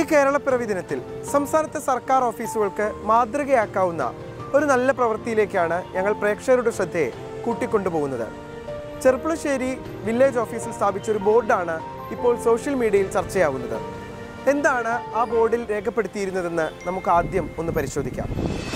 കേരളപ്പിറവി ദിനത്തിൽ സംസ്ഥാനത്തെ സർക്കാർ ഓഫീസുകൾക്ക് മാതൃകയാക്കാവുന്ന ഒരു നല്ല പ്രവൃത്തിയിലേക്കാണ് ഞങ്ങൾ പ്രേക്ഷകരുടെ ശ്രദ്ധയെ കൂട്ടിക്കൊണ്ടുപോകുന്നത് ചെർപ്പുളശ്ശേരി വില്ലേജ് ഓഫീസിൽ സ്ഥാപിച്ച ഒരു ബോർഡാണ് ഇപ്പോൾ സോഷ്യൽ മീഡിയയിൽ ചർച്ചയാവുന്നത് എന്താണ് ആ ബോർഡിൽ രേഖപ്പെടുത്തിയിരുന്നതെന്ന് നമുക്ക് ആദ്യം ഒന്ന് പരിശോധിക്കാം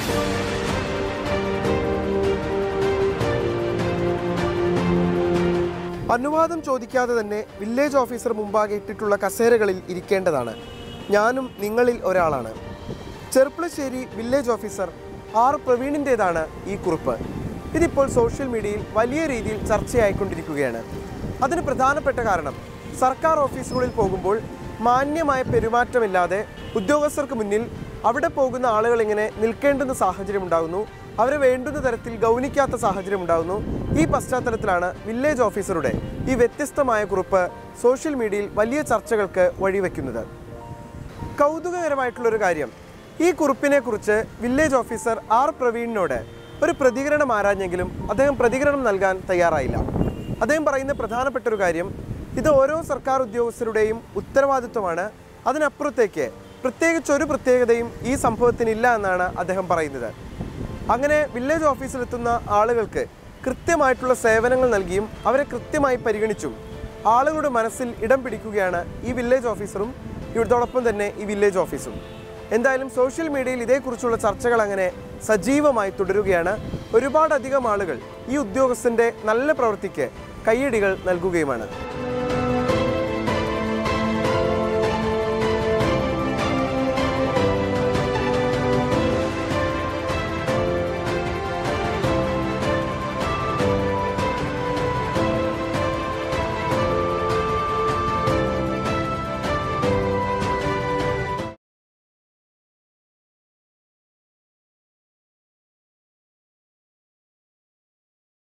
അനുവാദം ചോദിക്കാതെ തന്നെ വില്ലേജ് ഓഫീസർ മുമ്പാകെ ഇട്ടിട്ടുള്ള കസേരകളിൽ ഇരിക്കേണ്ടതാണ് ഞാനും നിങ്ങളിൽ ഒരാളാണ് ചെർപ്പളശ്ശേരി വില്ലേജ് ഓഫീസർ ആർ പ്രവീണിൻ്റേതാണ് ഈ കുറിപ്പ് ഇതിപ്പോൾ സോഷ്യൽ മീഡിയയിൽ വലിയ രീതിയിൽ ചർച്ചയായിക്കൊണ്ടിരിക്കുകയാണ് അതിന് പ്രധാനപ്പെട്ട കാരണം സർക്കാർ ഓഫീസുകളിൽ പോകുമ്പോൾ മാന്യമായ പെരുമാറ്റമില്ലാതെ ഉദ്യോഗസ്ഥർക്ക് മുന്നിൽ അവിടെ പോകുന്ന ആളുകൾ ഇങ്ങനെ നിൽക്കേണ്ടുന്ന സാഹചര്യം ഉണ്ടാകുന്നു അവരെ വേണ്ടുന്ന തരത്തിൽ ഗൗനിക്കാത്ത സാഹചര്യം ഉണ്ടാകുന്നു ഈ പശ്ചാത്തലത്തിലാണ് വില്ലേജ് ഓഫീസറുടെ ഈ വ്യത്യസ്തമായ കുറിപ്പ് സോഷ്യൽ മീഡിയയിൽ വലിയ ചർച്ചകൾക്ക് വഴിവെക്കുന്നത് കൗതുകകരമായിട്ടുള്ളൊരു കാര്യം ഈ കുറിപ്പിനെ കുറിച്ച് വില്ലേജ് ഓഫീസർ ആർ പ്രവീണിനോട് ഒരു പ്രതികരണം ആരാഞ്ഞെങ്കിലും അദ്ദേഹം പ്രതികരണം നൽകാൻ തയ്യാറായില്ല അദ്ദേഹം പറയുന്ന പ്രധാനപ്പെട്ട ഒരു കാര്യം ഇത് ഓരോ സർക്കാർ ഉദ്യോഗസ്ഥരുടെയും ഉത്തരവാദിത്വമാണ് അതിനപ്പുറത്തേക്ക് പ്രത്യേകിച്ച് ഒരു പ്രത്യേകതയും ഈ സംഭവത്തിനില്ല എന്നാണ് അദ്ദേഹം പറയുന്നത് അങ്ങനെ വില്ലേജ് ഓഫീസിലെത്തുന്ന ആളുകൾക്ക് കൃത്യമായിട്ടുള്ള സേവനങ്ങൾ നൽകിയും അവരെ കൃത്യമായി പരിഗണിച്ചും ആളുകളുടെ മനസ്സിൽ ഇടം പിടിക്കുകയാണ് ഈ വില്ലേജ് ഓഫീസറും ഇതോടൊപ്പം തന്നെ ഈ വില്ലേജ് ഓഫീസും എന്തായാലും സോഷ്യൽ മീഡിയയിൽ ഇതേക്കുറിച്ചുള്ള ചർച്ചകൾ അങ്ങനെ സജീവമായി തുടരുകയാണ് ഒരുപാടധികം ആളുകൾ ഈ ഉദ്യോഗസ്ഥൻ്റെ നല്ല പ്രവൃത്തിക്ക് കയ്യടികൾ നൽകുകയുമാണ്